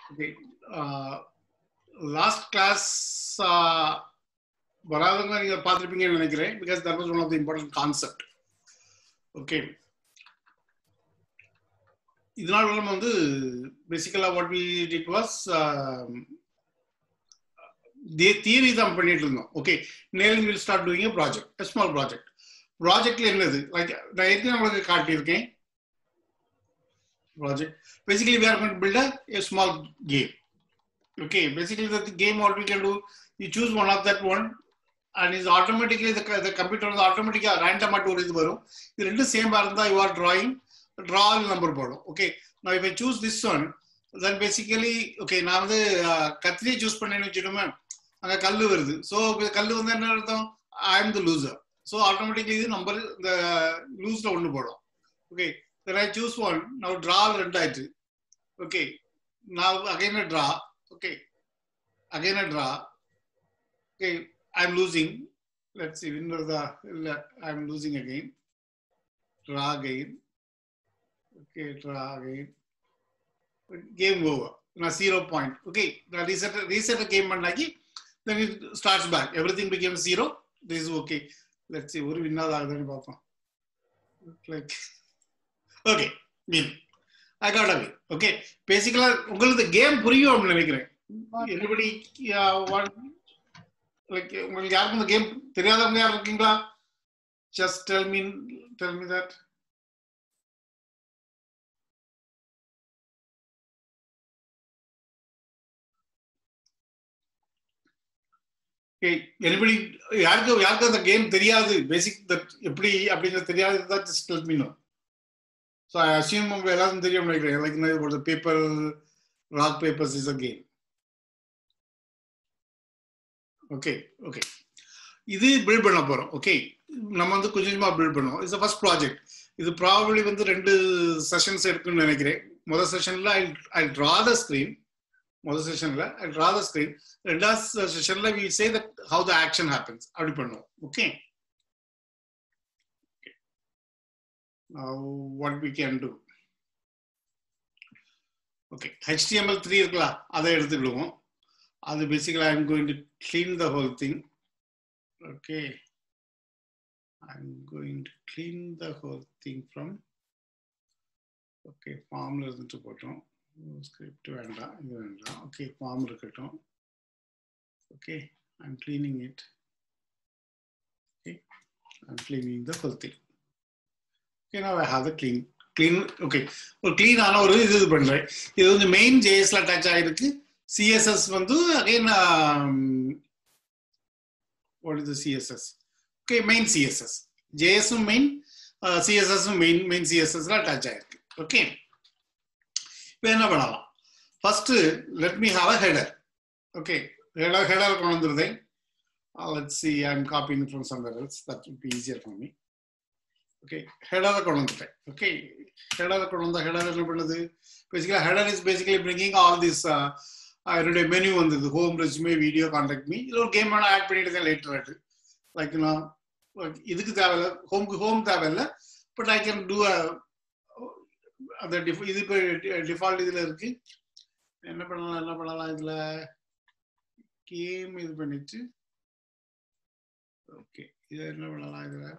Okay last class வராதவங்க நீங்க பார்த்துருப்பீங்கன்னு நினைக்கிறேன் because that was one of the important concept okay இதனால நம்ம வந்து basically what we it was theory தான் பண்ணிட்டு இருந்தோம் ஓகே நேரில் will start doing project small project ப்ராஜெக்ட்ல என்னது லைக் நான் ஏற்கனவே உங்களுக்கு காட்டியிருக்கேன் project. Basically, we are going to build a, a small game. Okay, basically the game what we can do, you choose one of that one and is automatically the, the computer வந்து automatically random ஒரு இது வரும் இது ரெண்டு same இருந்தா you are drawing draw number போடும் okay நான் if I choose this one then basically okay நான் வந்து கத்திரியை சூஸ் பண்ணேன்னு வச்சுட்டோமே அங்க கல்லு வருது ஸோ கல்லு வந்து என்ன அர்த்தம் I am the loser so automatically இது நம்பர் இந்த லூஸ்ல ஒன்று போடும் okay then I choose one. Now draw ரெண்டாயிற்று Okay. Now again a draw. Okay. Again a draw. Okay. I'm losing. Let's see. Winner the I'm losing again. Draw again. Okay. Draw again. Game over. Now zero point. Okay. Now reset reset the game பண்ணாக்கி then it starts back. Everything becomes zero. This is okay. Let's see. ஒரு வின்னாத ஆகுதுன்னு பார்ப்போம். Like okay mean I got away okay basically உங்களுக்கு game புரியும் அப்படின்னு நினைக்கிறேன் everybody like உங்களுக்கு யாருக்கும் இந்த கேம் தெரியாதவங்க யாரும் இருக்கீங்களா just tell mean tell me that anybody யாருக்கு யாருக்கு அந்த கேம் தெரியாது பேசிக் தட் எப்படி அப்படிங்கிறது தெரியாது தான் just tell me no So I assume எல்லாரும் தெரியும் நினைக்கிறேன் like about the paper rock papers is a game. Okay okay இது பில்ட் பண்ண போறோம் ஓகே நம்ம வந்து கொஞ்சம் கொஞ்சமா பில்ட் பண்ணுவோம் இட்ஸ் ஃபர்ஸ்ட் ப்ராஜெக்ட் இது ப்ராபபிளி வந்து ரெண்டு செஷன்ஸ் இருக்குன்னு நினைக்கிறேன் முதல் செஷன்ல ஐ ஐ ட்ரா த ஸ்கிரீன் முதல் செஷன்ல ஐ ட்ரா த ஸ்கிரீன் ரெண்டாவது செஷன்ல we say that how the action happens அப்படி பண்ணுவோம் okay now what we can do okay html3 இருக்கலாம் அதை எடுத்துக்கிடுவோம் அது பேசிக்கலா i'm going to clean the whole thing okay i'm going to clean the whole thing from okay ஃபார்ம்ல இருந்துட்டு போட்டோம் script வேண்டாம் இது வேண்டாம் ஓகே ஃபார்ம் இருக்கட்டும் okay i'm cleaning it okay i'm cleaning the whole thing okay now i have the clean clean okay ஒரு clean ஆன ஒரு இது பண்றேன் இது வந்து மெயின் ஜேஎஸ்ல அட்டாச் ஆயிருக்கு சிஎஸ்எஸ் வந்து again what is CSS okay main CSS ஜேஎஸும் மெயின் சிஎஸ்எஸும் மெயின் மெயின் சிஎஸ்எஸ்ல அட்டாச் ஆயிருக்கு ஓகே இப்போ என்ன பண்ணலாம் first let me have a header okay header header கொண்டு வந்துருந்தேன் let see I am copying from somewhere else that would be easier for me okay ஹெடரை கொண்டு வந்துட்டேன் ஓகே ஹெடரை கொண்டு வந்த ஹெடர் என்ன பண்ணுது basically header is basically bringing all this என்னுடைய மெனு வந்தது home resume video contact me இது ஒரு கேம் வேணா ஆட் பண்ணிட்டு லேட்டர் ஆட்டு லைக் நான் இதுக்கு தேவையில்ல ஹோம்க்கு ஹோம் தேவையில்ல பட் ஐ கேன் டூ அந்த டிஃப் இது இப்போ டிஃபால்ட் இதில் இருக்கு என்ன பண்ணலாம் என்ன பண்ணலாம் இதில் கேம் இது பண்ணிட்டு ஓகே இதை என்ன பண்ணலாம் இதில்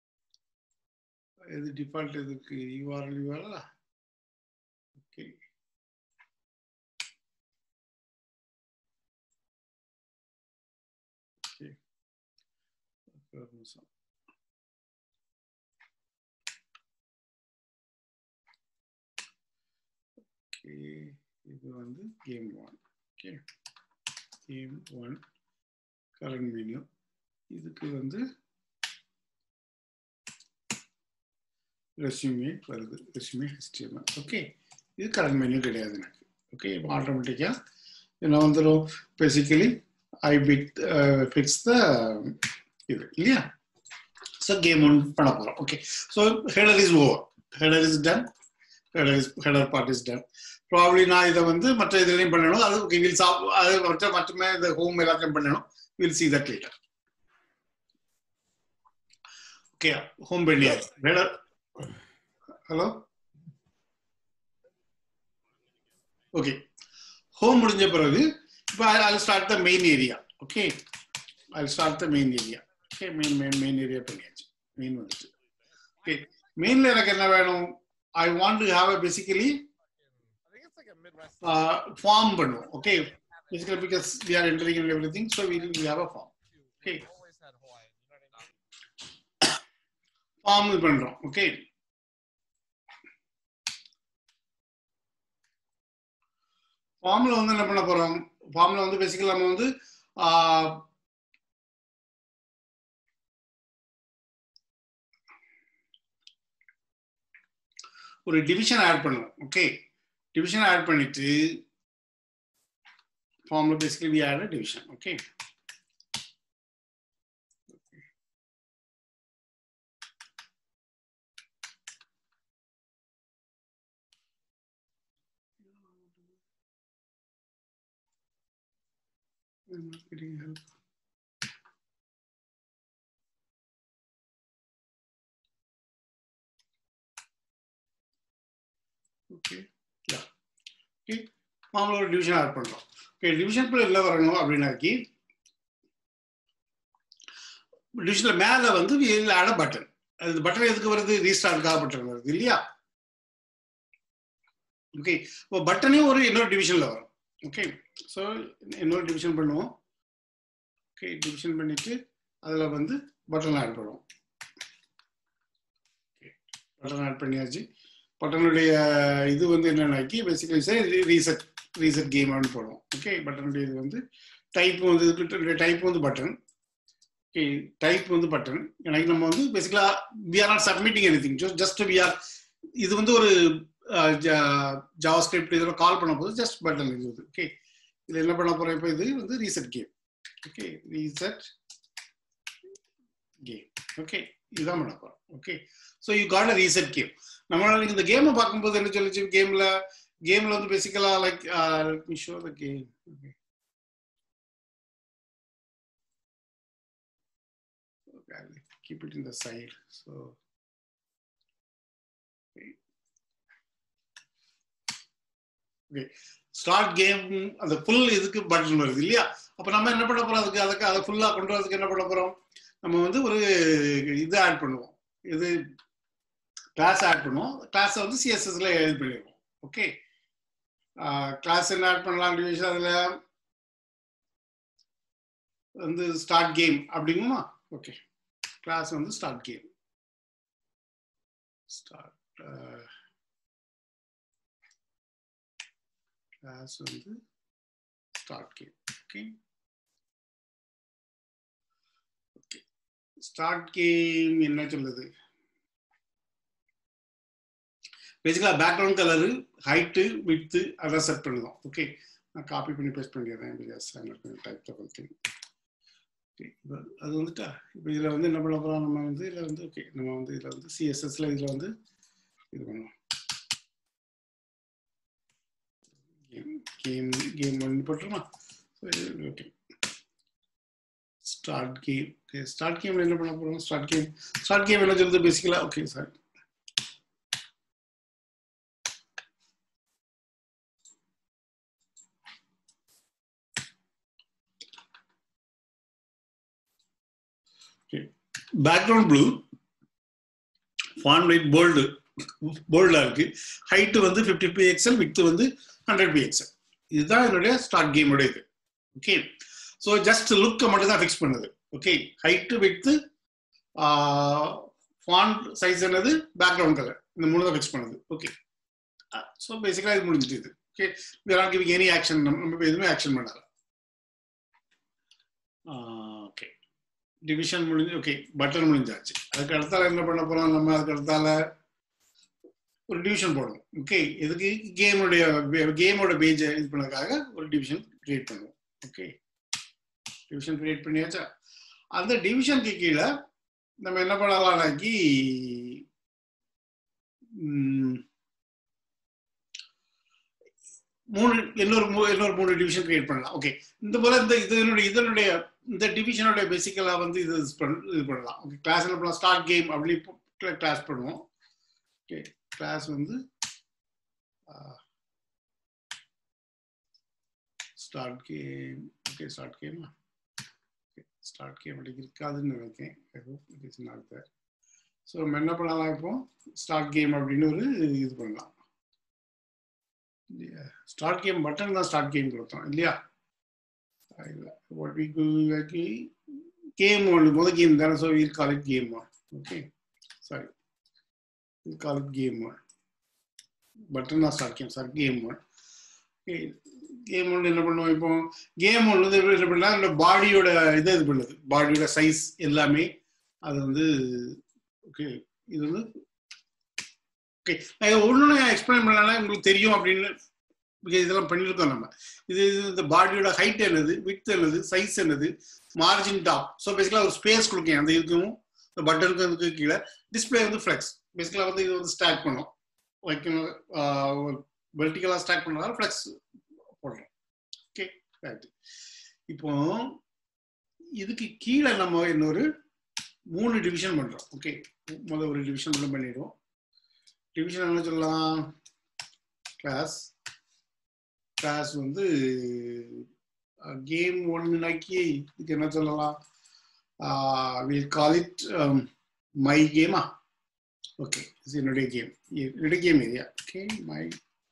இது டிஃபால்ட் இதுக்கு யூஆர்எல் யூஆர்எல் ஓகே ஒரு நிமிஷம் ஓகே இது வந்து game one okay game one current menu இதுக்கு வந்து ரெஸ்யூமே வருது ரெஸ்யூமே ஹெச்டிஎம்எல் ஓகே இது கரண்ட் மெனு கிடையாது எனக்கு ஓகே இப்போ ஆட்டோமேட்டிக்காக என்ன வந்துடும் basically I pick fix the இது இல்லையா ஸோ கேம் ஒன் பண்ண போகிறோம் okay so header is over header is done header is header part is done probably நான் இதை வந்து மற்ற இதுலையும் பண்ணணும் அது ஓகே வில் சாப் அது மற்ற மட்டுமே இந்த ஹோம் எல்லாத்தையும் பண்ணணும் will see that later okay home பண்ணியாச்சு ஹெடர் ஹலோ ஓகே ஹோம் முடிஞ்ச பிறகு இப்போ I start the main area okay I start the main area okay main main main area பண்ணியாச்சு மெயின் வந்துச்சு ஓகே மெயின்ல எனக்கு என்ன வேணும் I want to have a basically I think it's like a Midwest. Form பண்ணுவோம் okay basically because we are entering and everything so we we have a form Okay. Always had Hawaiian. You know what I mean? Form இது பண்றோம் okay ஃபார்ம்ல வந்து என்ன பண்ண போறோம் ஃபார்ம்ல வந்து பேசிக்கலி நம்ம வந்து ஆஹ், ஒரு டிவிஷன் ஆட் பண்ணுவோம் ஓகே டிவிஷன் ஆட் பண்ணிட்டு ஃபார்ம்ல basically we add division okay I'm not getting help. Okay. Yeah. Okay. மாமூல ஒரு டிவிஷன் ஆட் பண்றோம் ஓகே டிவிஷன் என்ன வரணும் அப்படின்னாக்கி டிவிஷன்ல மேல வந்து ஆட பட்டன் அது பட்டன் எதுக்கு வருது ரீஸ்டார்ட்காக பட்டன் வருது இல்லையா ஓகே இப்போ பட்டனையும் ஒரு இன்னொரு டிவிஷன்ல வரும் ஓகே ஸோ இன்னொரு டிவிஷன் பண்ணுவோம் ஓகே டிவிஷன் பண்ணிட்டு அதில் வந்து பட்டன் ஆட் பண்ணுவோம் பட்டன் ஆட் பண்ணியாச்சு பட்டனுடைய இது வந்து என்னன்னாக்கி basically sir reset reset game அப்படின்னு போடுவோம் ஓகே பட்டனுடைய இது வந்து டைப் வந்து இதுக்கு டைப் வந்து பட்டன் ஓகே டைப் வந்து பட்டன் எனக்கு நம்ம வந்து பேசிக்கலாக we are not submitting anything just we are இது வந்து ஒரு ஜாவா ஸ்கிரிப்ட் இதில் கால் பண்ண போது ஜஸ்ட் பட்டன் இது ஓகே இதில் என்ன பண்ண போறோம் இப்போ இது வந்து reset game okay reset game okay இதுதான் பண்ண போறோம் okay so you got a reset game நம்மளால இந்த கேமை பார்க்கும்போது என்ன சொல்லிச்சு கேம்ல கேம்ல வந்து basically like me show the game okay keep it in the side so okay okay start game அந்த ஃபுல் இதுக்கு பட்டன் வருது இல்லையா அப்ப நம்ம என்ன பண்ண போறோம் அதுக்கு அதுக்கு அதை ஃபுல்லா கொண்டு வரதுக்கு என்ன பண்ண போறோம் நம்ம வந்து ஒரு இது ஆட் பண்ணுவோம் இது கிளாஸ் ஆட் பண்ணுவோம் கிளாஸை வந்து சிஎஸ்எஸ்ல இது பண்ணிடுவோம் ஓகே கிளாஸ் என்ன ஆட் பண்ணலாம் டிவிஷன் அதுல வந்து ஸ்டார்ட் கேம் அப்படிங்குமா ஓகே கிளாஸ் வந்து ஸ்டார்ட் கேம் ஸ்டார்ட் கிளாஸ் வந்து start game okay okay start game என்ன சொல்லுது basically background colour height width அதான் செட் பண்ணுவோம் ஓகே நான் காப்பி பண்ணி பேஸ்ட் பண்ணிடுறேன் because type the whole thing okay அது வந்துட்டா இப்போ இதில் வந்து என்ன பண்ண போகிறோம் நம்ம வந்து இதில் வந்து ஓகே நம்ம வந்து இதில் வந்து சிஎஸ்எஸ்ல இதில் வந்து இது பண்ணுவோம் கேம் கேம் கேம் ஒன்று போட்டுருமா okay start game okay start கேம்ல என்ன பண்ண போகிறோம் ஸ்டார்ட் கேம் ஸ்டார்ட் கேம் என்ன சொல்லுது basically okay sir background blue font white bold போல்டா இருக்கு ஹைட்டு வந்து ஃபிஃப்டி பி எக்ஸல் வித்து வந்து ஹண்ட்ரட் பி எக்ஸல் இதுதான் என்னுடைய ஸ்டார்ட் கேமோட இது ஓகே ஸோ ஜஸ்ட் லுக்கை மட்டும் தான் ஃபிக்ஸ் பண்ணுது okay height width font size என்னது பேக்ரவுண்ட் கலர் இந்த மூணு தான் ஃபிக்ஸ் பண்ணுது ஓகே ஸோ பேசிக்கலாக இது முடிஞ்சிட்டு இது okay not giving any action நம்ம எதுவுமே ஆக்ஷன் பண்ணல ஓகே டிவிஷன் முடிஞ்சு ஓகே பட்டன் முடிஞ்சாச்சு அதுக்கு அடுத்தால என்ன பண்ண போறோம் நம்ம அதுக்கு அடுத்தால ஒரு டிவிஷன் போடணும் ஓகே இதுக்கு கேமுடைய கேமோட பேஜ் இது பண்ணதுக்காக ஒரு டிவிஷன் கிரியேட் பண்ணுவோம் ஓகே டிவிஷன் கிரியேட் பண்ணியாச்சா அந்த டிவிஷனுக்கு கீழே நம்ம என்ன பண்ணலாம்னாக்கி மூணு இன்னொரு இன்னொரு மூணு டிவிஷன் கிரியேட் பண்ணலாம் ஓகே இந்த போல இந்த இதனுடைய இதனுடைய இந்த டிவிஷனோட பேசிக்கலா வந்து இது இது பண்ணலாம் ஓகே கிளாஸ் என்ன பண்ணலாம் ஸ்டார்ட் கேம் அப்படி கிளாஸ் பண்ணுவோம் ஓகே கிளாஸ் வந்து start game okay start game start game அப்படி இருக்காதுன்னு நினைக்கிறேன் I hope it is not there so நம்ம என்ன பண்ணலாம் இப்போ ஸ்டார்ட் கேம் அப்படின்னு ஒரு இது பண்ணலாம் ஸ்டார்ட் கேம் பட்டன் தான் ஸ்டார்ட் கேம் கொடுத்தோம் இல்லையா வாட் வி கேம் ஒன்று முதல் கேம் தானே so will call it game okay sorry will call it game button தான் start game sir game okay game ஒன்று என்ன பண்ணுவோம் இப்போ கேம் ஒன்று வந்து எப்படி என்ன பண்ணலாம் இந்த பாடியோட இது இது பண்ணுது பாடியோட சைஸ் எல்லாமே அது வந்து ஓகே இது வந்து ஓகே நான் ஒன்று எக்ஸ்பிளைன் பண்ணலாம் உங்களுக்கு தெரியும் அப்படின்னு because இதெல்லாம் பண்ணியிருக்கோம் நம்ம இது இது இந்த பாடியோட ஹைட் என்னது வித் என்னது சைஸ் என்னது மார்ஜின் டாப் ஸோ பேசிக்கலாக ஒரு ஸ்பேஸ் கொடுக்கேன் அந்த இதுக்கும் இந்த பட்டனுக்கு அதுக்கு கீழே டிஸ்பிளே வந்து ஃப்ளெக்ஸ் பேசிக்கலாக வந்து இது வந்து ஸ்டாக் பண்ணும் வைக்கணும் வெர்டிக்கலாக ஸ்டாக் பண்ணுறதால ஃப்ளெக்ஸ் போடுறோம் ஓகே ரைட் இப்போ இதுக்கு கீழே நம்ம இன்னொரு மூணு டிவிஷன் பண்ணுறோம் ஓகே முதல் ஒரு டிவிஷன் மட்டும் பண்ணிடுவோம் டிவிஷன் என்ன சொல்லலாம் கிளாஸ் கிளாஸ் வந்து கேம் ஒன்றுனாக்கி இதுக்கு என்ன சொல்லலாம் வில் கால் இட் மை கேமா ஓகே இது என்னுடைய கேம் என்னுடைய game area okay my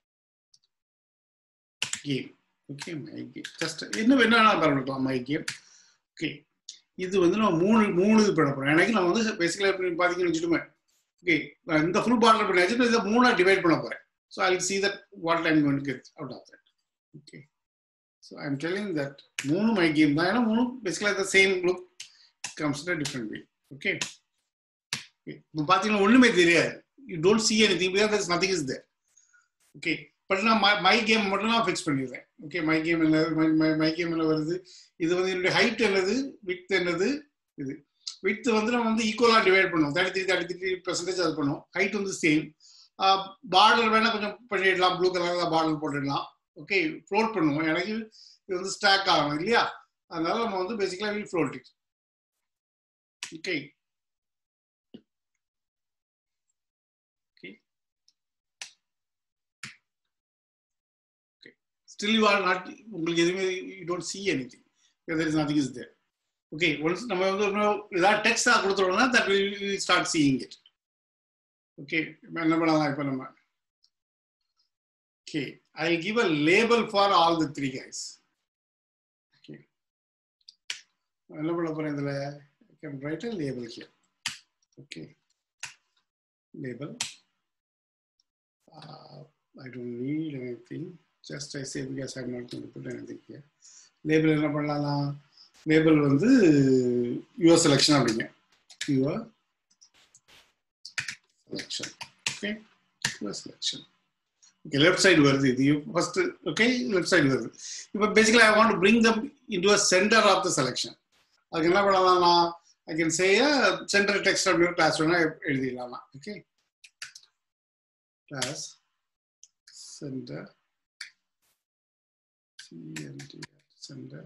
game okay my game just இன்னும் என்ன பரவாயில்ல மை கேம் ஓகே இது வந்து நம்ம மூணு மூணு இது பண்ண போறோம் எனக்கு நான் வந்து பேசிக்கலாக பார்த்தீங்கன்னு வச்சுட்டுமே ஓகே நான் இந்த ஃபுல் பார்டர் பண்ணியாச்சு இதை மூணா டிவைட் பண்ண போறேன் so I see that what I'm going get out of that okay so I am telling that மூணு மை கேம் தான் ஏன்னா மூணு பேசிக்கலாக the same look comes in different way okay இப்போ பார்த்தீங்கன்னா ஒன்றுமே தெரியாது you don't see anything because nothing is there okay but நான் மை கேம் மட்டும் நான் ஃபிக்ஸ் பண்ணிடுறேன் ஓகே மை கேம் என்ன மை கேம் என்ன வருது இது வந்து என்னுடைய ஹைட் என்னது வித் என்னது இது வித் வந்து நம்ம வந்து ஈக்குவலாக டிவைட் பண்ணுவோம் thirty three thirty three percentage அது பண்ணுவோம் ஹைட் வந்து சேம் பார்டர் வேணா கொஞ்சம் பண்ணிடலாம் ப்ளூ கலரில் பார்டர் போட்டுடலாம் ஓகே ஃப்ளோட் பண்ணுவோம் எனக்கு இது வந்து ஸ்டாக் ஆகணும் இல்லையா அதனால நம்ம வந்து பேசிக்கலாக will float it okay still you are not உங்களுக்கு எதுவுமே you don't see anything there is nothing is there okay once நம்ம வந்து ஏதாவது டெக்ஸ்டாக கொடுத்துட்டோம்னா that will start seeing it okay என்ன பண்ணலாம் இப்போ நம்ம okay I give a label for all the three guys okay என்ன பண்ண போறேன் இதில் I can write a label here okay label I don't need anything just I say because I'm not going to put anything here. Label என்ன பண்ணலாம் label வந்து your selection அப்படிங்க your selection okay your selection okay left side வருது இது first okay left side வருது இப்போ basically I want bring them into a centre of the selection அதுக்கு என்ன பண்ணலாம்னா I can say centre text அப்படின்னு கிளாஸ் வேணா எழுதிடலாம் okay class centre CNT center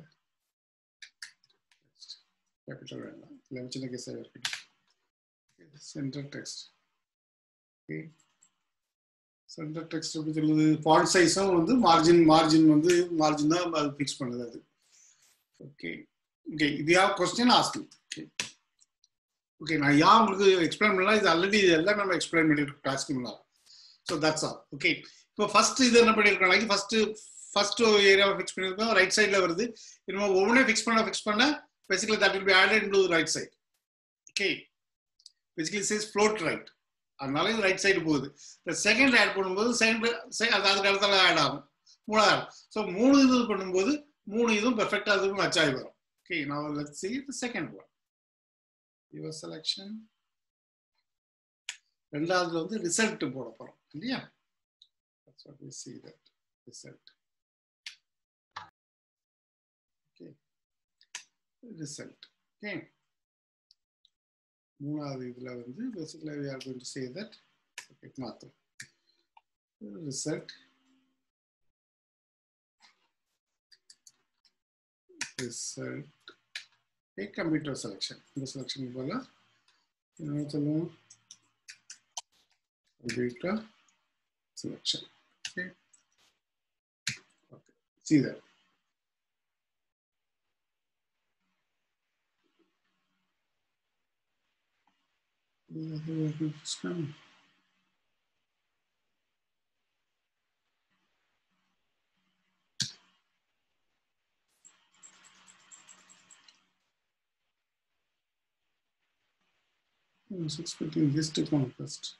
text capital வேண்டாம் இல்லை சின்ன கேஸாக இருக்கட்டும் centre text okay centre text எப்படி சொல்லுது ஃபாண்ட் சைஸும் வந்து மார்ஜின் மார்ஜின் வந்து மார்ஜின் தான் அது ஃபிக்ஸ் பண்ணுது அது ஓகே ஓகே இது yeah question asking okay okay நான் யா உங்களுக்கு எக்ஸ்பிளைன் பண்ணலாம் இது ஆல்ரெடி இது எல்லாம் நம்ம எக்ஸ்பிளைன் பண்ணிருக்கோம் கிளாஸ்க்கு முன்னாடி ஸோ தட்ஸ் ஆல் ஓகே இப்போ ஃபர்ஸ்ட் இது என்ன பண்ணியிருக்கோம் ஃபர்ஸ்ட் ஃபர்ஸ்ட் ஏரியாவை ஃபிக்ஸ் பண்ணியிருக்கோம் ரைட் சைடில் வருது இன்னும் ஒவ்வொன்றே ஃபிக்ஸ் பண்ண ஃபிக்ஸ் பண்ண basically that will be added to right side okay basically says float right அதனால இது ரைட் சைடு போகுது இப்போ செகண்ட் ஆட் பண்ணும்போது செகண்ட் அது அதுக்கு இடத்துல ஆட் ஆகும் மூணாவது ஸோ மூணு இது பண்ணும்போது மூணு இதுவும் பெர்ஃபெக்டாக அதுவும் மச் ஆகி வரும் ஓகே நான் let see the second one your selection ரெண்டாவதுல வந்து ரிசல்ட் போட போகிறோம் இல்லையா That's what we see that result. Result okay மூணாவது இதில் வந்து basically we are going to say that okay மாற்றும் result result a computer selection இந்த செலெக்ஷன் போல என்ன சொல்லுவோம் computer selection okay okay see that It's coming. I was expecting this to come first.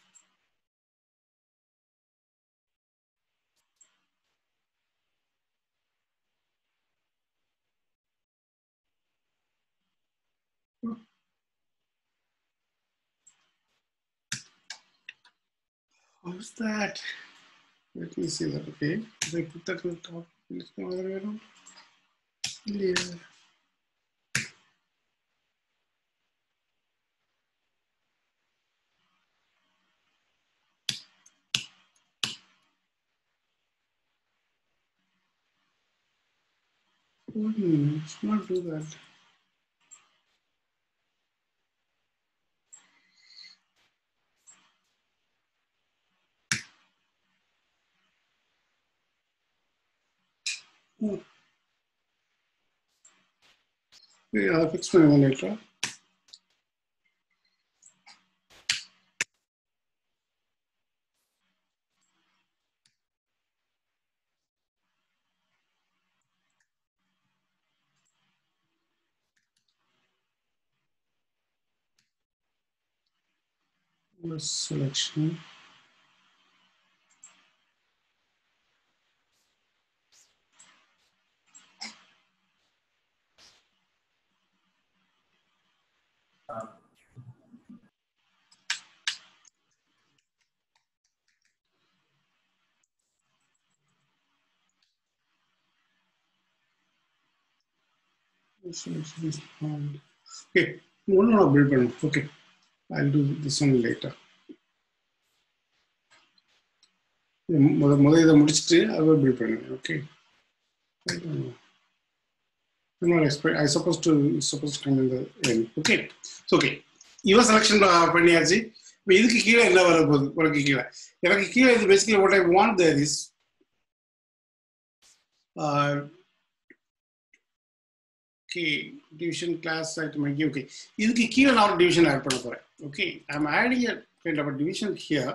How's that? Let me see that. Okay. Did I put that on the top? Let's go other way around. Yeah. Hmm, let's not do that. Hmm. Yeah, I'll fix my one later. List selection. Selection is found. Okay, one more build பண்ணணும். Okay, I'll do this one later. முத முத இதை முடிச்சுட்டு அதை build பண்ணுங்க okay not expect I supposed to supposed to come in the end. Okay. So okay. இவன் selection பண்ணியாச்சு இப்போ இதுக்கு கீழே என்ன வர போகுது உனக்கு கீழே எனக்கு கீழே இது basically what I want there is okay division class item I okay இதுக்கு கீழே நான் ஒரு டிவிஷன் ஆட் பண்ண போறேன் okay I am adding kind of division here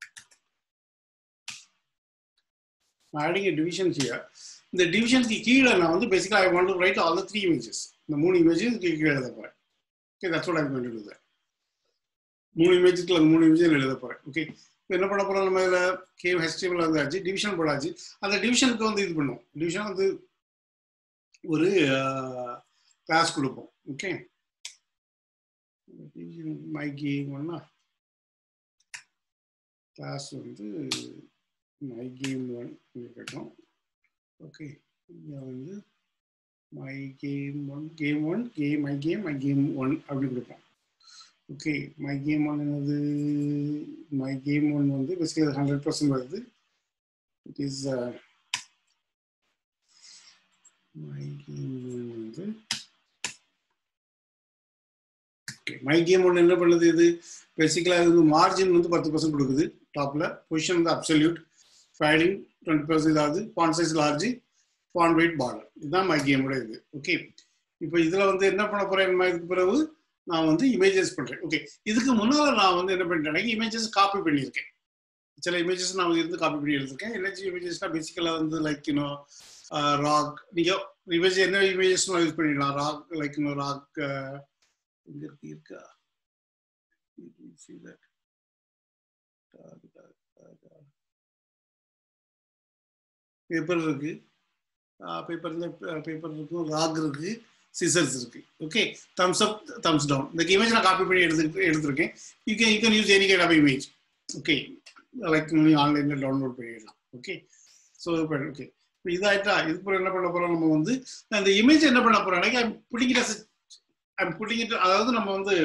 adding a division here இந்த டிவிஷனுக்கு கீழே நான் வந்து பேசிக்கலா I want to write all the three images இந்த மூணு இமேஜஸ் கீழே எழுத போறேன் okay that's what I going to to மூணு இமேஜுக்கு அந்த மூணு இமேஜில் எழுத போறேன் ஓகே இப்போ என்ன பண்ண போறோம் நம்ம இதில் கேம் ஹெச்டிஎம்ல வந்தாச்சு டிவிஷன் போடாச்சு அந்த டிவிஷனுக்கு வந்து இது பண்ணுவோம் டிவிஷன் வந்து ஒரு கிளாஸ் கொடுப்போம் ஓகே மை கேம் ஒன்னா கிளாஸ் வந்து மை கேம் ஒன் இருக்கட்டும் ஓகே இங்கே வந்து my game one game one game my game my game one அப்படி கொடுப்போம் ஓகே மை கேம் ஒன் என்னது மை கேம் ஒன் வந்து பேசிக்கலி ஹண்ட்ரட் பர்சன்ட் வருது it is my game one வந்து ஓகே மை கேம் ஒன்று என்ன பண்ணுது இது பேசிக்கலாக இது வந்து மார்ஜின் வந்து பத்து பர்சன்ட் கொடுக்குது டாப்பில் பொசிஷன் வந்து அப்சல்யூட் ஃபைலிங் டுவெண்ட்டி பர்சன்ட் ஆகுது font size large font weight border இதுதான் மை கேமோட இது ஓகே இப்போ இதில் வந்து என்ன பண்ண போகிறேன் இதுக்கு பிறகு நான் வந்து இமேஜஸ் பண்ணுறேன் ஓகே இதுக்கு முன்னால் நான் வந்து என்ன பண்ணிட்டேன் இமேஜஸ் காப்பி பண்ணியிருக்கேன் சில இமேஜஸ் நான் இருந்து காப்பி பண்ணி எடுத்திருக்கேன் என்ன இமேஜஸ்னா பேசிக்கலாக வந்து லைக் யூனோ ராக் நீங்கள் இமேஜ் என்ன இமேஜஸ் யூஸ் பண்ணிடலாம் ராக் லைக் யூனோ ராக் இங்க இருக்கு இருக்கா see that பேப்பர் இருக்கு பேப்பர் பேப்பர் இருக்கும் ராக் இருக்கு சிசர்ஸ் இருக்கு okay thumbs up thumbs down இந்த இமேஜ் நான் காப்பி பண்ணி எடுத்து எடுத்திருக்கேன் you can you can use any kind of image okay like நீ ஆன்லைன்ல டவுன்லோட் பண்ணிடலாம் ஓகே ஸோ ஓகே இப்போ இதாயிட்டா இதுக்கு என்ன பண்ண போறோம் நம்ம வந்து அந்த இமேஜ் என்ன பண்ண போறோம் ஐ பிடிக்கிற ஐம் புட்டிங் இட் அதாவது நம்ம வந்து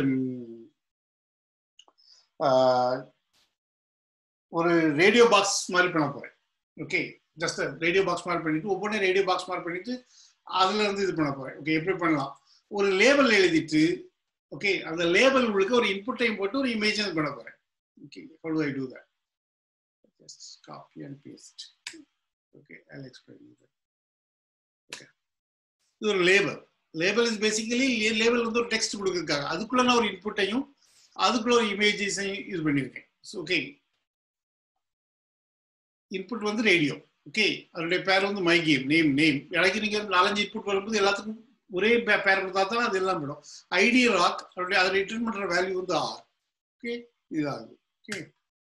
ஒரு ரேடியோ பாக்ஸ் மாதிரி பண்ண போறேன் ஓகே ஜஸ்ட் ரேடியோ பாக்ஸ் மாதிரி பண்ணிட்டு ஒவ்வொன்றும் ரேடியோ பாக்ஸ் மாதிரி பண்ணிட்டு அதுல இருந்து இது பண்ண போறேன் ஓகே எப்படி பண்ணலாம் ஒரு லேபிள் எழுதிட்டு ஓகே அந்த லேபிள் உங்களுக்கு ஒரு இன்புட்டையும் போட்டு ஒரு இமேஜ் பண்ண போறேன் okay how do I do that just copy and paste okay I'll explain you that okay இது ஒரு label label is basically label வந்து ஒரு டெக்ஸ்ட் கொடுக்குறதுக்காக அதுக்குள்ள நான் ஒரு இன்புட்டையும் அதுக்குள்ள ஒரு இமேஜஸையும் யூஸ் பண்ணியிருக்கேன் ஓகே இன்புட் வந்து ரேடியோ ஓகே அதனுடைய பேர் வந்து மை கேம் நேம் நேம் எனக்கு நீங்க நாலஞ்சு இன்புட் வரும்போது எல்லாத்துக்கும் ஒரே பேர் கொடுத்தா தான் அது எல்லாம் போயிடும் ஐடி ராக் அதனுடைய அதை ரிட்டர்ன் பண்ற வேல்யூ வந்து ஆர் ஓகே இதாகுது ஓகே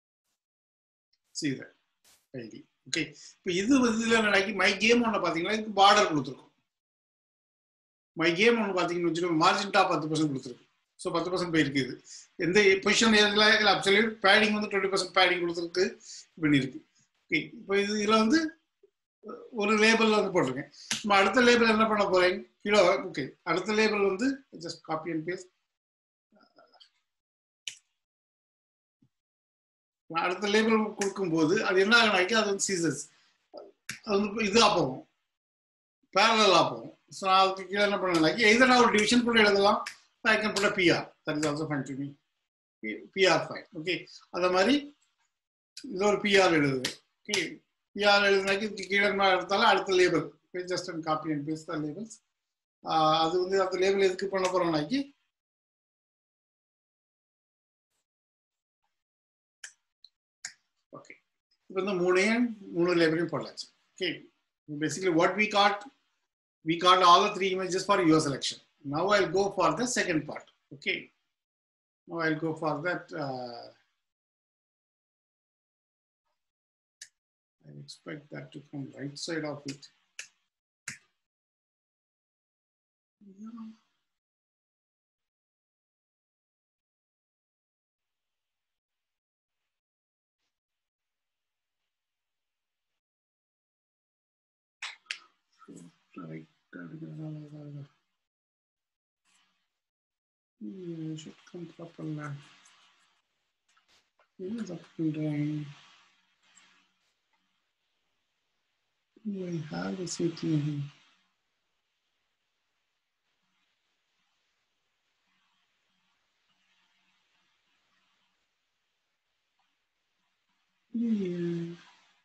சரி ஐடி ஓகே இப்போ இது வந்து இதுல நடக்கி மை கேம் ஒன்று பார்த்தீங்கன்னா இதுக்கு பார்டர் கொடுத்துருக்கோம் மை கேம் ஒன்று பார்த்தீங்கன்னு வச்சுக்கோங்க மார்ஜின் டாப் பத்து பர்சன்ட் கொடுத்துருக்கு ஸோ பத்து பர்சன்ட் போயிருக்கு இது எந்த பொசிஷன் இதில் அப்சல்யூட் பேடிங் வந்து டுவெண்ட்டி பர்சன்ட் பேடிங் கொடுத்துருக்கு பண்ணியிருக்கு ஓகே இப்போ இது இதில் வந்து ஒரு லேபிள் வந்து போட்டிருக்கேன் நம்ம அடுத்த லேபிள் என்ன பண்ண போறேன் கிலோ ஓகே அடுத்த லேபிள் வந்து ஜஸ்ட் காப்பி அண்ட் பேஸ்ட் அடுத்த லேபிள் கொடுக்கும்போது அது என்ன ஆகணும்னாக்கி அது வந்து சீசர்ஸ் அது வந்து இதாக போகும் பேரலாக போகும் ஸோ நான் அதுக்கு கீழே என்ன பண்ணலாக்கி எதிர நான் ஒரு டிவிஷன் கூட எழுதலாம் I can put BR that is also fine to me BR fine okay அந்த மாதிரி இது ஒரு பிஆர் எழுதுது ஓகே பிஆர் எழுதுனாக்கி இதுக்கு கீழே என்ன எடுத்தாலும் அடுத்த label just and copy and paste the labels அது வந்து அந்த லேபிள் எதுக்கு பண்ண போறோம்னாக்கி ஓகே இப்போ இந்த மூணையும் மூணு லேபிளையும் போடலாச்சு okay basically what we got we got all the three images for your selection now i'll go for the second part okay now i'll go for that uh, i expect that to come right side of it yeah. right yeah, should come properly is up and down we have a city here yeah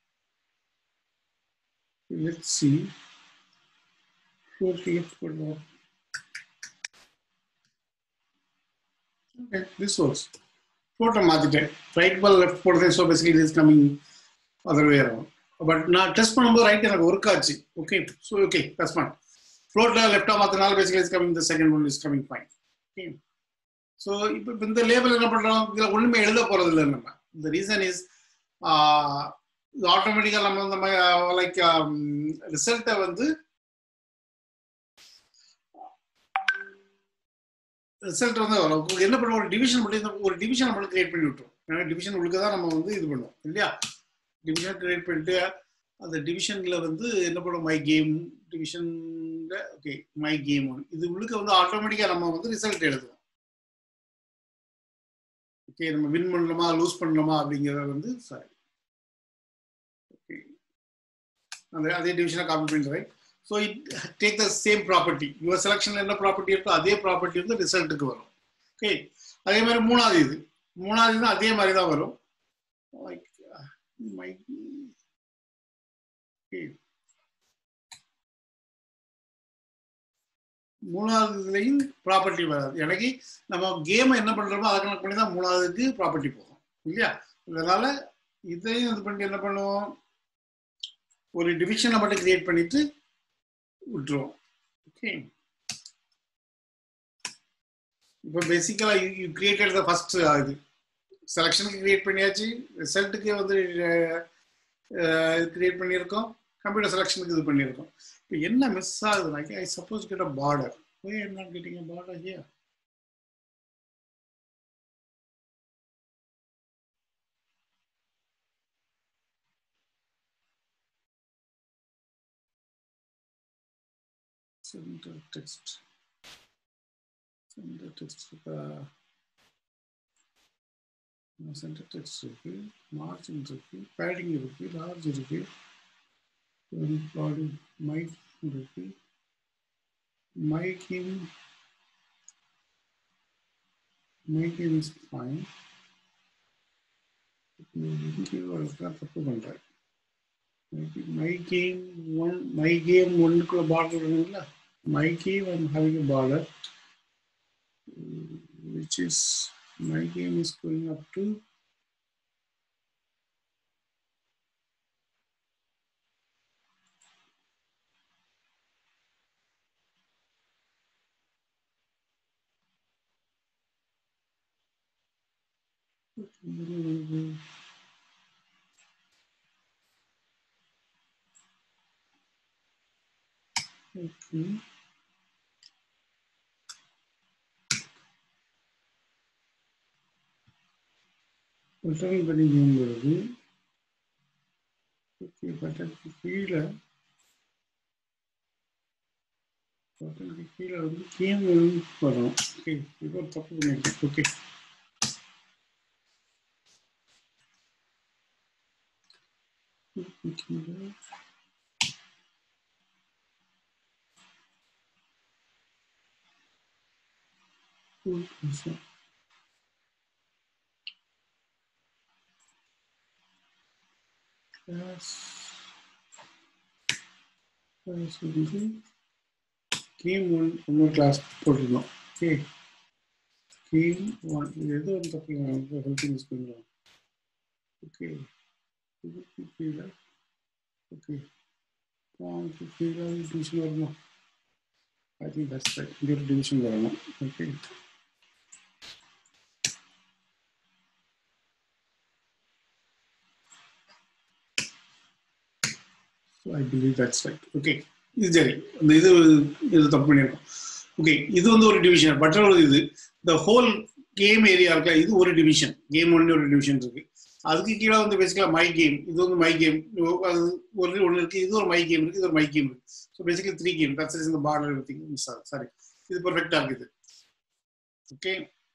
let's see Okay, this works. Photo மாத்திட்டேன் right பால் left போடுறேன் so basically is coming other way around but நான் test பண்ணும்போது right எனக்கு work ஆச்சு okay so okay that's fine ஃப்ளோட்டில் லெஃப்டாக மாற்றினால basically is coming the second one is coming fine okay so இப்போ இப்போ இந்த லேபிள் என்ன பண்ணுறோம் இதில் ஒன்றுமே எழுத போகிறது இல்லை நம்ம இந்த ரீசன் இஸ் இது ஆட்டோமேட்டிக்காக நம்ம நம்ம லைக் ரிசல்ட்டை வந்து ரிசல்ட் வந்து வரும் உங்களுக்கு என்ன பண்ணுவோம் ஒரு டிவிஷன் மட்டும் ஒரு டிவிஷன் மட்டும் கிரியேட் பண்ணி விட்டுரும் ஏன்னா டிவிஷன் உங்களுக்கு தான் நம்ம வந்து இது பண்ணுவோம் இல்லையா டிவிஷன் கிரியேட் பண்ணிட்டு அந்த டிவிஷன்ல வந்து என்ன பண்ணுவோம் மை கேம் டிவிஷன்ல ஓகே மை கேம் ஒன் இது உள்ளுக்க வந்து ஆட்டோமேட்டிக்கா நம்ம வந்து ரிசல்ட் எழுதுவோம் ஓகே நம்ம வின் பண்ணணுமா லூஸ் பண்ணணுமா அப்படிங்கிறத வந்து சாரி ஓகே அந்த அதே டிவிஷனை காப்பி பண்ணுறேன் so it take the same property your செலெக்ஷன்ல என்ன ப்ராப்பர்ட்டி இருக்கோ அதே ப்ராப்பர்ட்டி வந்து ரிசல்ட்டுக்கு வரும் ஓகே அதே மாதிரி மூணாவது இது மூணாவது இது அதே மாதிரி தான் வரும் லைக் மை மூணாவது இதுலையும் ப்ராப்பர்ட்டி வராது எனக்கு நம்ம கேமை என்ன பண்றோமோ அதை கணக்கு பண்ணி தான் மூணாவதுக்கு ப்ராப்பர்ட்டி போகும் இல்லையா அதனால இதையும் இது பண்ணி என்ன பண்ணுவோம் ஒரு டிவிஷனை மட்டும் கிரியேட் பண்ணிட்டு விட்டுருவோம் ஓகே இப்போ பேசிக்கலா யூ கிரியேட்டட் த ஃபர்ஸ்ட் இது செலெக்ஷனுக்கு கிரியேட் பண்ணியாச்சு ரிசல்ட்டுக்கு வந்து கிரியேட் பண்ணியிருக்கோம் கம்ப்யூட்டர் செலெக்ஷனுக்கு இது பண்ணியிருக்கோம் இப்போ என்ன மிஸ் ஆகுதுனாக்கி I suppose get a border we am not getting a border here center text center text uh, center text இருக்கு மார்ஜின் இருக்கு பேடிங் இருக்கு லார்ஜ் இருக்கு பாடி மைக் இருக்கு மைக்கிங் மைக்கிங் இஸ் ஃபைன் தப்பு பண்றேன் my game one my game ஒன்னுக்குள்ள border வேணுங்களா my game I'm having border which is my game is going up to Okay. Button பண்ணி கேம் வருது ஓகே பட்டனுக்கு கீழே பட்டனுக்கு கீழே வந்து கேம் வரணும் ஓகே இப்போ தப்பு பண்ணிருக்கேன் ஓகே கீழே ஓகே class class வந்து கேம் ஒன் இன்னொரு கிளாஸ் போட்டிருந்தோம் ஓகே கேம் ஒன் இது எதோ ஒரு தப்பு ஹெல்த் மிஸ் பண்ணுறோம் ஓகே இதுக்கு கீழே ஓகே ஃபார்முக்கு கீழே டிவிஷன் வரணும் ஐ திங்க் தட்ஸ் ரைட் இங்கே ஒரு டிவிஷன் வரணும் okay So I believe that's right. Okay. இது சரி இந்த இது இது தப்பு பண்ணியிருக்கோம் ஓகே இது வந்து ஒரு டிவிஷன் பட்டர் இது இந்த ஹோல் கேம் ஏரியா இருக்கா இது ஒரு டிவிஷன் கேம் ஒன்று ஒரு டிவிஷன் இருக்கு அதுக்கு கீழே வந்து பேசிக்கலா மை கேம் இது வந்து மை கேம் அது ஒரு ஒன்று இருக்கு இது ஒரு மை கேம் இருக்கு இது ஒரு மை கேம் இருக்கு so basically three game that's இந்த பார்டர் எவ்ரிதிங் மிஸ் ஆகுது சாரி இது பெர்ஃபெக்டா இருக்குது ஓகே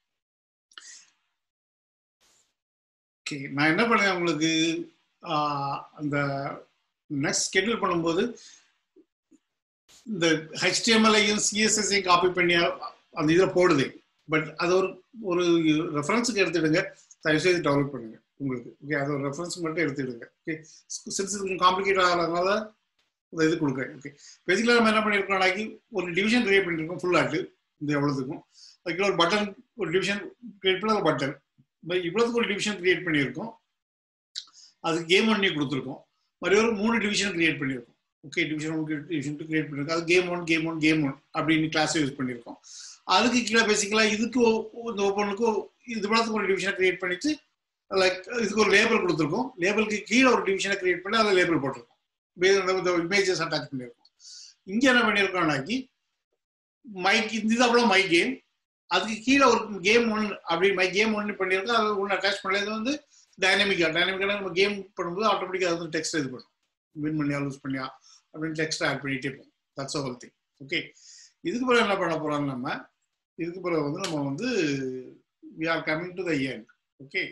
ஓகே நான் என்ன பண்ணேன் உங்களுக்கு அந்த நெக்ஸ்ட் ஸ்கெடியூல் பண்ணும்போது இந்த ஹெச்டிஎம்எல்ஐயும் சிஎஸ்எஸ்ஐயும் காப்பி பண்ணி அந்த இதில் போடுது பட் அது ஒரு ஒரு ரெஃபரன்ஸுக்கு எடுத்துடுங்க தயவுசெய்து டெவலப் பண்ணுங்க உங்களுக்கு ஓகே அது ஒரு ரெஃபரன்ஸ் மட்டும் எடுத்துடுங்க ஓகே சின்ஸ் கொஞ்சம் காம்ப்ளிகேட் ஆகிறதுனால அந்த இது கொடுக்குறேன் ஓகே பேசிக்கலாக நம்ம என்ன பண்ணியிருக்கோம்னாக்கி ஒரு டிவிஷன் கிரியேட் பண்ணியிருக்கோம் ஃபுல் ஆட்டு இந்த எவ்வளோதுக்கும் அதுக்கு ஒரு பட்டன் ஒரு டிவிஷன் கிரியேட் பண்ண ஒரு பட்டன் இவ்வளோதுக்கு ஒரு டிவிஷன் கிரியேட் பண்ணியிருக்கோம் அதுக்கு கேம் பண்ணி கொடுத்துருக்கோம் மாதிரி ஒரு மூணு டிவிஷன் கிரியேட் பண்ணியிருக்கோம் okay division one division two create பண்ணியிருக்கோம் அது game one game one game one அப்படின்னு கிளாஸ் யூஸ் பண்ணியிருக்கோம் அதுக்கு கீழே பேசிக்கலாம் இதுக்கு இந்த ஒவ்வொன்றுக்கும் இது படத்துக்கு ஒரு டிவிஷனை கிரியேட் பண்ணிட்டு லைக் இதுக்கு ஒரு லேபிள் கொடுத்துருக்கோம் லேபிளுக்கு கீழே ஒரு டிவிஷனை கிரியேட் பண்ணி அதில் லேபிள் போட்டிருக்கோம் இமேஜஸ் அட்டாச் பண்ணியிருக்கோம் இங்கே என்ன பண்ணியிருக்கோம்னாக்கி மைக் இந்த இது அவ்வளோ மை கேம் அதுக்கு கீழே ஒரு கேம் ஒன் அப்படி மை கேம் ஒன்று பண்ணியிருக்கோம் அது ஒன்று அட்டாச் பண்ணது வந்து டைனமிக்கா டைனமிக்கான நம்ம கேம் பண்ணும்போது ஆட்டோமேட்டிக்காக அது வந்து டெக்ஸ்ட் இது பண்ணும் வின் பண்ணியா லூஸ் பண்ணியா அப்படின்னு டெக்ஸ்ட் ஆட் பண்ணிட்டே போகும் தட்ஸ் ஹோல் திங் ஓகே இதுக்கு பிறகு என்ன பண்ண போறோம் நம்ம இதுக்கு பிறகு வந்து நம்ம வந்து we are coming to the end okay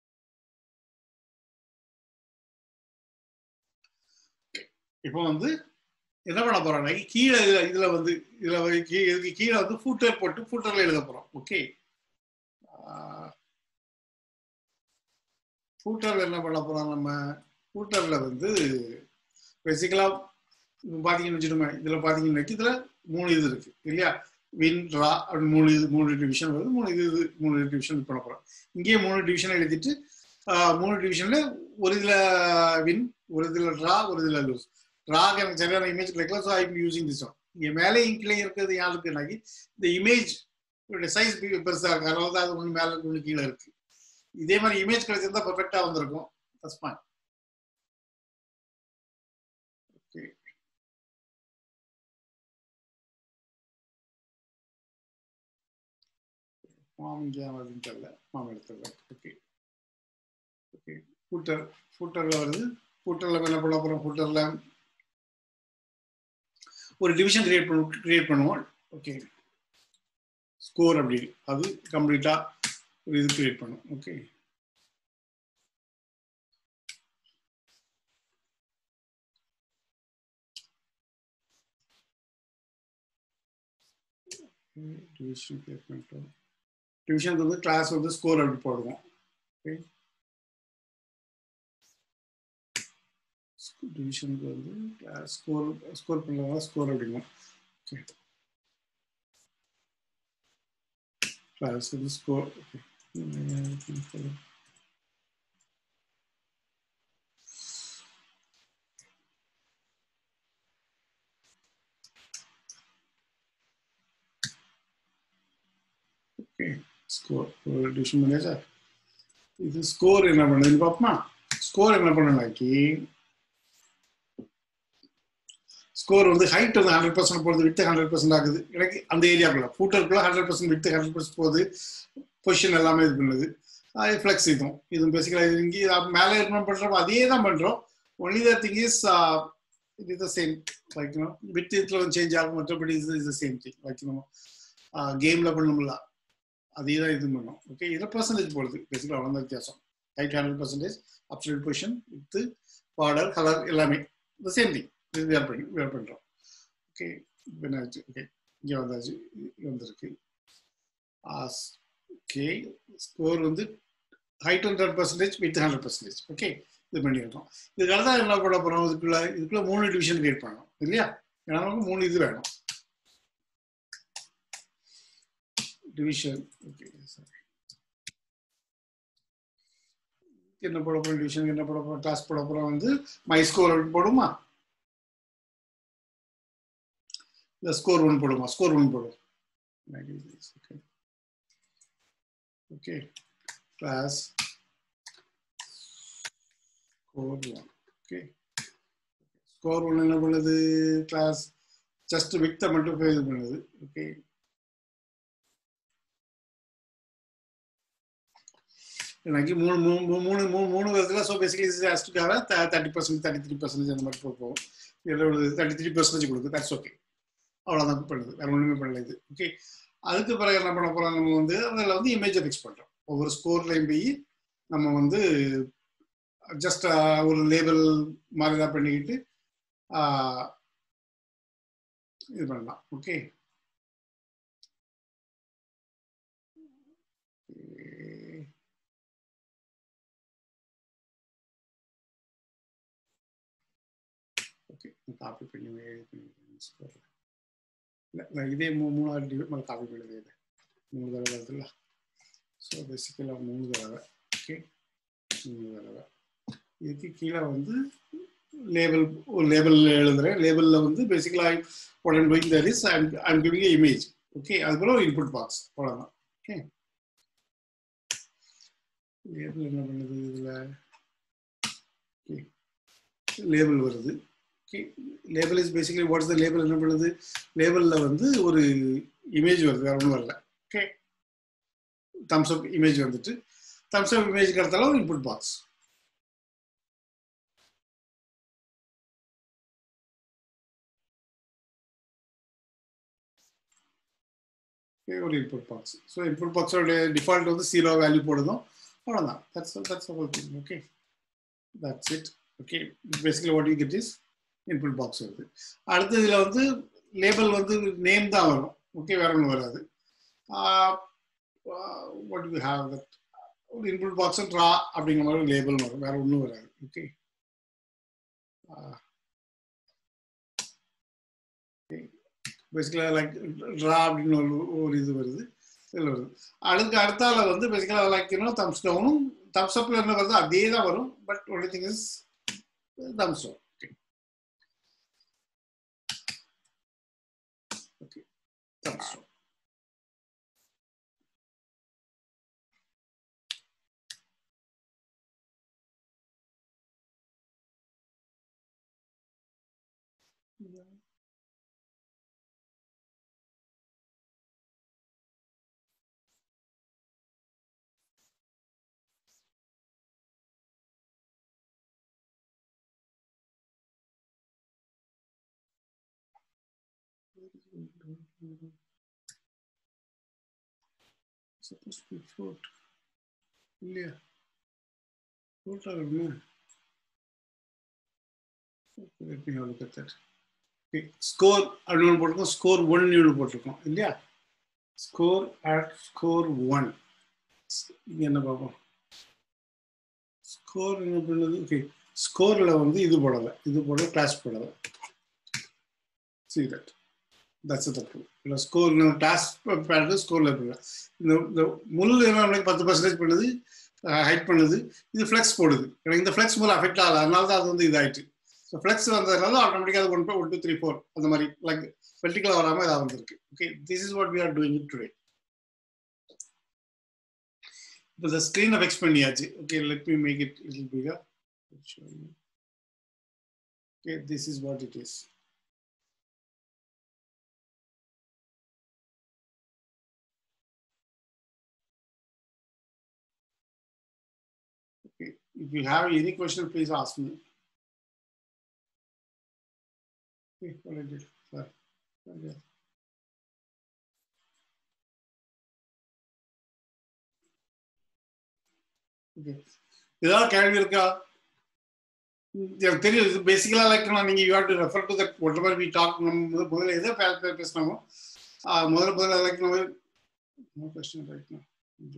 இப்போ வந்து என்ன பண்ண போறோம்னா கீழே இதுல இதுல வந்து இதுல இதுக்கு கீழே வந்து ஃபூட்டர் போட்டு ஃபூட்டர்ல எழுத போறோம் ஓகே ஃபூட்டர்ல என்ன பண்ண போறோம் நம்ம ஃபூட்டர்ல வந்து பேசிக்கலா பாத்தீங்கன்னு வச்சுக்கோங்க இதுல பாத்தீங்கன்னா இதுல மூணு இது இருக்கு இல்லையா வின் ரா அப்படின்னு மூணு இது மூணு டிவிஷன் வருது மூணு இது இது மூணு டிவிஷன் பண்ண போறோம் இங்கேயே மூணு டிவிஷன் எழுதிட்டு மூணு டிவிஷன்ல ஒரு இதுல வின் ஒரு இதுல ட்ரா ஒரு இதுல லூஸ் ட்ராக் எனக்கு சரியான இமேஜ் கிடைக்கல so I using this one இங்க மேலே கீழே இருக்கிறது யாருக்குனாக்கி இந்த இமேஜ் சைஸ் பெருசா இருக்கு அதனால தான் அது ஒன்று மேலே ஒன்று கீழே இருக்கு இதே மாதிரி இமேஜ் கிடைச்சிருந்தா பர்ஃபெக்டா வந்திருக்கும் தட்ஸ் ஃபைன் ஓகே ஃபார்ம் இங்கே வருதுன்னு தெரியல ஃபார்ம் எடுத்துடலாம் ஓகே ஓகே ஃபூட்டர் ஃபூட்டரில் வருது ஃபூட்டரில் என்ன பண்ண போகிறோம் ஃபூட்டரில் ஒரு டிவிஷன் கிரியேட் பண்ண கிரியேட் பண்ணுவோம் ஓகே ஸ்கோர் அப்படி அது கம்ப்ளீட்டாக ஒரு இது கிரியேட் பண்ணும் ஓகே டிவிஷன் கிரியேட் பண்ணிட்டோம் டிவிஷனுக்கு வந்து கிளாஸ் வந்து ஸ்கோர் அப்படி போடுவோம் ஓகே டிவிஷனுக்கு வந்து கிளாஸ் ஸ்கோர் ஸ்கோர் பண்ணலாம் ஸ்கோர் அப்படிங்கும் ஓகே கிளாஸ் வந்து ஸ்கோர் ஓகே ஓகே ஸ்கோர் ஒரு டிவிஷன் பண்ணியாச்சா இது ஸ்கோர் என்ன பண்ணுதுன்னு பார்ப்போமா ஸ்கோர் என்ன பண்ணனாக்கி ஸ்கோர் வந்து ஹைட் வந்து ஹண்ட்ரட் பர்சன்ட் போகுது வித்து ஹண்ட்ரட் பர்சன்ட் ஆகுது எனக்கு அந்த ஏரியாக்குள்ள ஃபூட்டருக்குள்ள hundred percent width hundred percent போகுது பொசிஷன் எல்லாமே இது பண்ணுது அது ஃப்ளெக்ஸ் இதுவும் இதுவும் பேசிக்கலாக இது இங்கே மேலே இருக்கணும் பண்ணுறப்ப அதே தான் பண்ணுறோம் only the thing is it is the same like with இதில் வந்து சேஞ்ச் ஆகும் மற்றபடி இது is the same thing like நம்ம கேமில் பண்ணணும்ல அதே தான் இது பண்ணும் ஓகே இதில் பர்சன்டேஜ் போடுது பேசிக்கலாக அவ்வளோ வித்தியாசம் height hundred percentage absolute position width border colour எல்லாமே த சேம் திங் இது வேர் பண்ணி வேர் பண்ணுறோம் ஓகே இப்போ என்ன ஆச்சு ஓகே இங்கே வந்தாச்சு இங்கே வந்திருக்கு ஓகே ஸ்கோர் வந்து height hundred percentage width hundred percentage okay இது பண்ணியிருக்கோம் இதுக்காக தான் என்ன பண்ண போகிறோம் இதுக்குள்ள இதுக்குள்ள மூணு டிவிஷன் கிரியேட் பண்ணணும் இல்லையா ஏன்னா நமக்கு மூணு இது வேணும் டிவிஷன் ஓகே சாரி என்ன போட போகிறோம் டிவிஷன் என்ன போட போகிறோம் கிளாஸ் போட போகிறோம் வந்து மை ஸ்கோர் அப்படின்னு போடுமா இந்த ஸ்கோர் ஒன் போடுமா ஸ்கோர் ஒன் போடும் okay okay class score one okay score one என்ன பண்ணுது கிளாஸ் ஜஸ்ட் விக்த மட்டும் இது பண்ணுது ஓகே எனக்கு மூணு மூணு மூணு மூணு மூணு விதத்துல ஸோ பேசிக்கலி ஜாஸ்ட்டுக்காக thirty percent thirty three percentage அந்த மாதிரி போகும் இருபது தேர்ட்டி த்ரீ பர்சன்டேஜ் கொடுக்குது தட்ஸ் ஓகே அவ்வளோதான் பண்ணுது வேற ஒன்றுமே பண்ணல இது ஓகே அதுக்கு பிறகு என்ன பண்ண போகிறோம் நம்ம வந்து அதில் வந்து இமேஜை ஃபிக்ஸ் பண்ணுறோம் ஒவ்வொரு ஸ்கோர்லையும் போய் நம்ம வந்து ஜஸ்ட் ஒரு லேபிள் மாதிரி தான் பண்ணிக்கிட்டு இது பண்ணலாம் ஓகே ஓகே காப்பி பண்ணி இல்லை இதே மூ மூணாவது டிவி மேலே காப்பி பண்ணுது இது மூணு தடவை வருதுல்ல ஸோ பேசிக்கலாக மூணு தடவை ஓகே மூணு தடவை இதுக்கு கீழே வந்து லேபிள் ஒரு லேபிள் எழுதுறேன் லேபிளில் வந்து பேசிக்கலாக what I'm doing there is I'm, I'm giving a image okay அதுக்கப்புறம் இன்புட் பாக்ஸ் அவ்வளோதான் ஓகே லேபிள் என்ன பண்ணுது இதில் ஓகே லேபிள் வருது okay label is basically what's the label என்ன பண்ணுது லேபிளில் வந்து ஒரு இமேஜ் வருது வேற ஒன்றும் வரல ஓகே தம்ஸ் அப் இமேஜ் வந்துட்டு தம்ஸ் அப் இமேஜ் கடத்தால ஒரு இன்புட் பாக்ஸ் ஒரு இன்புட் பாக்ஸ் ஸோ இன்புட் பாக்ஸோட டிஃபால்ட் வந்து ஜீரோ வேல்யூ போடுதும் அவ்வளோதான் that's that's whole thing okay that's it okay basically what you get is input box வருது அடுத்து இதில் வந்து லேபிள் வந்து நேம் தான் வரும் ஓகே வேற ஒன்றும் வராது வாட் யூ ஹாவ் தட் ஒரு இன்புட் பாக்ஸ் ட்ரா அப்படிங்கிற மாதிரி லேபிள் வரும் வேற ஒன்றும் வராது ஓகே பேசிக்கலாக லைக் ட்ரா அப்படின்னு ஒரு ஒரு இது வருது இதில் வருது அதுக்கு அடுத்தால வந்து பேசிக்கலாக லைக் இன்னும் தம்ஸ் டவுனும் தம்ஸ் அப்ல என்ன வருது அதே தான் வரும் but only thing is thumbs down okay okay thumbs down supposed to be float. இல்லையா float ஆகணுமே let me have a look at that okay score அப்படின்னு ஒன்று போட்டிருக்கோம் ஸ்கோர் ஒன் ஒன்று போட்டிருக்கோம் இல்லையா ஸ்கோர் அட் ஸ்கோர் ஒன் இங்க என்ன பார்ப்போம் ஸ்கோர் என்ன பண்ணுது ஓகே ஸ்கோரில் வந்து இது போடலை இது போட கிளாஸ் போடலை see that தட்ஸ் தப்பு இல்லை ஸ்கோர் டாஸ்க் பேடு ஸ்கோரில் இருக்கு இந்த இந்த முள் என்ன பத்து பர்சன்டேஜ் பண்ணுது ஹைட் பண்ணுது இது ஃப்ளெக்ஸ் போடுது எனக்கு இந்த ஃப்ளெக்ஸ் மூலம் அஃபெக்ட் ஆகல அதனால தான் அது வந்து இதாயிட்டு ஸோ ஃப்ளெக்ஸ் வந்ததுனால ஆட்டோமேட்டிக்காக அது one one two three four அந்த மாதிரி லைக் வெர்டிக்கலாக வராமல் இதாக வந்திருக்கு okay this is what we are doing it today இப்போ இந்த ஸ்க்ரீனை ஃபிக்ஸ் பண்ணியாச்சு okay let me make it it bigger okay this is what it is Okay. If you have any question, please ask me. Okay, what I did. Sorry. Okay. Okay. ஏதாவது கேள்வி இருக்கா எனக்கு தெரியும் இது பேசிக்கலா லைக் நான் நீங்க you have to refer to that whatever we talk நம்ம முதல்ல எதை பே- பேசினாமோ ஆஹ் முதல்ல முதல்ல லைக் நம்ம no question right no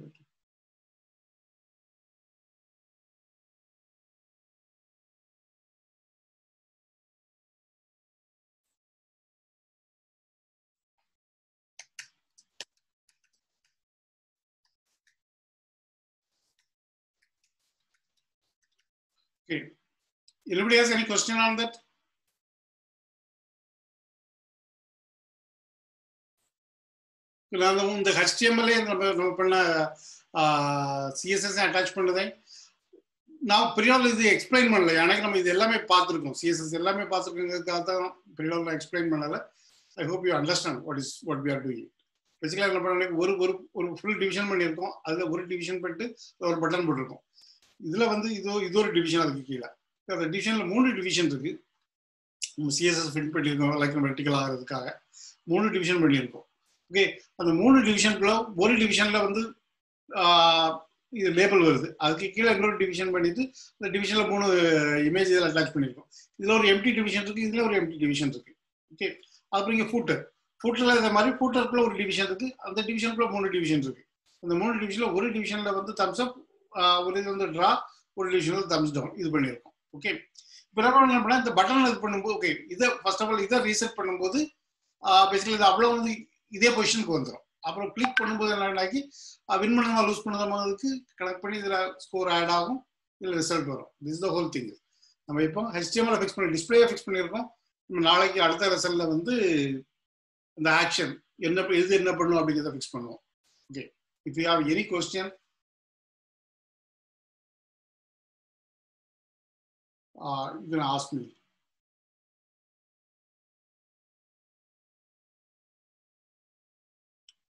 Okay. Anybody has any question on that? நான் இந்த ஹெச்டிஎம்எல்ஏ நம்ம நம்ம பண்ண சிஎஸ்எஸ் அட்டாச் பண்ணதை நான் பிரியாவில் இது எக்ஸ்பிளைன் பண்ணல எனக்கு நம்ம இது எல்லாமே பார்த்துருக்கோம் சிஎஸ்எஸ் எல்லாமே பார்த்துருக்கோங்கிறதுக்காக தான் பிரியாவில் எக்ஸ்பிளைன் பண்ணல I hope you understand what is what we are doing பேசிக்கலாக என்ன பண்ண ஒரு ஒரு ஒரு ஃபுல் டிவிஷன் பண்ணியிருக்கோம் அதில் ஒரு டிவிஷன் பண்ணிட்டு ஒரு பட்டன் போட்டிருக்கோம் இதுல வந்து இது இது ஒரு டிவிஷன் அதுக்கு கீழே அந்த டிவிஷன்ல மூணு டிவிஷன் இருக்கு சிஎஸ்எஸ் ஃபிட் பண்ணியிருக்கோம் லைக் வெர்டிக்கல் ஆகிறதுக்காக மூணு டிவிஷன் பண்ணியிருக்கோம் ஓகே அந்த மூணு டிவிஷனுக்குள்ள ஒரு டிவிஷன்ல வந்து ஆஹ், இது லேபிள் வருது அதுக்கு கீழே இன்னொரு டிவிஷன் பண்ணிட்டு இந்த டிவிஷன்ல மூணு இமேஜ் இதில் அட்டாச் பண்ணியிருக்கோம் இதுல ஒரு எம்டி டிவிஷன் இருக்கு இதுல ஒரு எம்டி டிவிஷன் இருக்கு ஓகே அப்புறம் இங்கே ஃபூட்டர் ஃபூட்டர்ல இந்த மாதிரி ஃபூட்டருக்குள்ள ஒரு டிவிஷன் இருக்கு அந்த டிவிஷனுக்குள்ள மூணு டிவிஷன் இருக்கு அந்த மூணு டிவிஷன்ல ஒரு டிவிஷன்ல வந்து தம்ஸ் அப் ஒரு இது வந்து ட்ரா ஒரு டிவிஷனில் தம்ஸ் டவுன் இது பண்ணியிருக்கோம் ஓகே இப்போ என்ன பண்ணலாம் அப்படின்னா இந்த பட்டன் இது பண்ணும்போது ஓகே இதை ஃபர்ஸ்ட் ஆஃப் ஆல் இதை ரீசெட் பண்ணும்போது பேசிக்கலி இது அவ்வளோ வந்து இதே பொசிஷனுக்கு வந்துடும் அப்புறம் கிளிக் பண்ணும்போது என்னன்னாக்கி வின் பண்ணமா லூஸ் பண்ணதுக்கு கனெக்ட் பண்ணி இதில் ஸ்கோர் ஆட் ஆகும் இதில் ரிசல்ட் வரும் திஸ் த ஹோல் திங் நம்ம இப்போ ஹெச்டிஎம்எல் ஃபிக்ஸ் பண்ணி டிஸ்பிளே ஃபிக்ஸ் பண்ணியிருக்கோம் நம்ம நாளைக்கு அடுத்த ரிசல்ட்ல வந்து இந்த ஆக்ஷன் என்ன இது என்ன பண்ணும் அப்படிங்கிறத ஃபிக்ஸ் பண்ணுவோம் okay if you have any question uh, you can ask me.